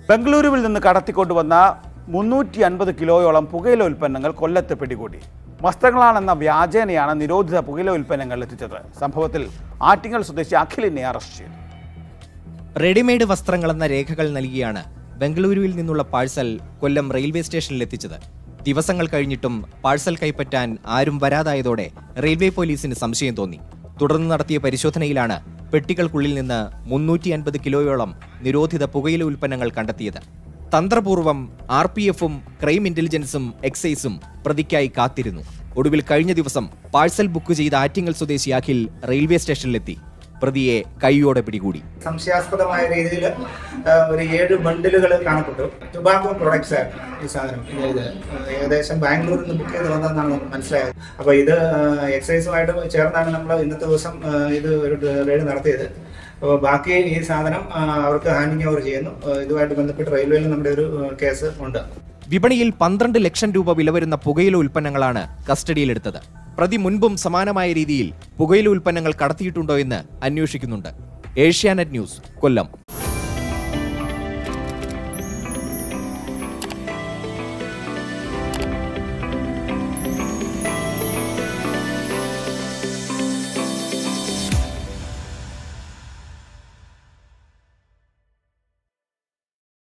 ബംഗളൂരുവിൽ നിന്ന് കടത്തിക്കൊണ്ടുവന്ന മുന്നൂറ്റി അൻപത് കിലോയോളം പുകയില ഉൽപ്പന്നങ്ങൾ കൊല്ലത്ത് പിടികൂടി വസ്ത്രങ്ങളാണെന്ന വ്യാജേനയാണ് നിരോധിത പുകയില ഉൽപ്പന്നങ്ങൾ എത്തിച്ചത് സംഭവത്തിൽ ആറ്റിങ്ങൽ സ്വദേശി അഖിലിനെ അറസ്റ്റ് ചെയ്തു റെഡിമെയ്ഡ് വസ്ത്രങ്ങളെന്ന രേഖകൾ നൽകിയാണ് ബംഗളൂരുവിൽ നിന്നുള്ള പാഴ്സൽ കൊല്ലം റെയിൽവേ സ്റ്റേഷനിൽ എത്തിച്ചത് ദിവസങ്ങൾ കഴിഞ്ഞിട്ടും പാഴ്സൽ കൈപ്പറ്റാൻ ആരും വരാതായതോടെ റെയിൽവേ പോലീസിന് സംശയം തോന്നി തുടർന്ന് നടത്തിയ പരിശോധനയിലാണ് പെട്ടികൾക്കുള്ളിൽ നിന്ന് മുന്നൂറ്റി അൻപത് കിലോയോളം നിരോധിത പുകയില ഉൽപ്പന്നങ്ങൾ കണ്ടെത്തിയത് തന്ത്രപൂർവ്വം ആർ പി എഫും ക്രൈം ഇന്റലിജൻസും എക്സൈസും പ്രതിക്കായി കാത്തിരുന്നു ഒടുവിൽ കഴിഞ്ഞ ദിവസം പാഴ്സൽ ബുക്ക് ചെയ്ത ആറ്റിങ്ങൽ സ്വദേശി അഖിൽ റെയിൽവേ സ്റ്റേഷനിലെത്തി പ്രതിയെ കൈയോടെ പിടികൂടി സംശയാസ്പദമായ രീതിയിൽ ഒരു ഏഴ് ബണ്ടിലുകൾ കാണപ്പെട്ടു ടുബാക്കോ പ്രൊഡക്ട്സ് ആയിരുന്നു ഈ സാധനം ഇത് ഇത് ഏകദേശം ബാംഗ്ലൂരിൽ നിന്ന് ബുക്ക് ചെയ്ത് വന്നതെന്നാണ് നമുക്ക് മനസ്സിലായത് അപ്പോൾ ഇത് എക്സൈസുമായിട്ട് ചേർന്നാണ് നമ്മൾ ഇന്നത്തെ ദിവസം ആ, ഇത് ഒരു റെയ്ഡ് നടത്തിയത് അപ്പോൾ ബാക്കി ഈ സാധനം ആ, അവർക്ക് ഹാൻഡിങ് ഓവർ ചെയ്യുന്നു ആ, ഇതുമായിട്ട് ബന്ധപ്പെട്ട് റെയിൽവേയിൽ നമ്മുടെ ഒരു ആ, കേസ് ഉണ്ട് വിപണിയിൽ പന്ത്രണ്ട് ലക്ഷം രൂപ വില വരുന്ന പുകയില ഉൽപ്പന്നങ്ങളാണ് കസ്റ്റഡിയിലെടുത്തത് പ്രതി മുൻപും സമാനമായ രീതിയിൽ പുകയില ഉൽപ്പന്നങ്ങൾ കടത്തിയിട്ടുണ്ടോ എന്ന് അന്വേഷിക്കുന്നുണ്ട് ഏഷ്യാനെറ്റ് ന്യൂസ് കൊല്ലം